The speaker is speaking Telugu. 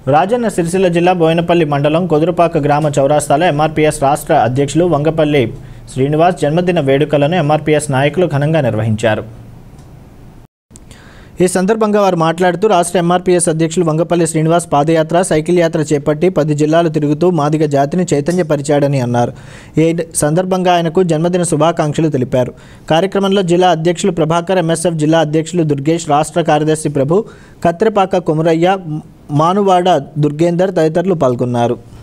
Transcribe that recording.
రాజన్న సిరిసిల్ల జిల్లా బోయినపల్లి మండలం కొదురుపాక గ్రామ చౌరాస్తాలో ఎంఆర్పీఎస్ రాష్ట్ర అధ్యక్షులు వంగపల్లి శ్రీనివాస్ జన్మదిన వేడుకలను ఎంఆర్పీఎస్ నాయకులు ఘనంగా నిర్వహించారు ఈ సందర్భంగా వారు మాట్లాడుతూ రాష్ట్ర ఎంఆర్పీఎస్ అధ్యక్షులు వంగపల్లి శ్రీనివాస్ పాదయాత్ర సైకిల్ యాత్ర చేపట్టి పది జిల్లాలు తిరుగుతూ మాదిగ జాతిని చైతన్యపరిచాడని అన్నారు ఈ సందర్భంగా ఆయనకు జన్మదిన శుభాకాంక్షలు తెలిపారు కార్యక్రమంలో జిల్లా అధ్యక్షులు ప్రభాకర్ ఎంఎస్ఎఫ్ జిల్లా అధ్యక్షులు దుర్గేష్ రాష్ట్ర కార్యదర్శి ప్రభు కత్తిరపాక కొమురయ్య మానువాడ దుర్గేందర్ తదితరులు పాల్గొన్నారు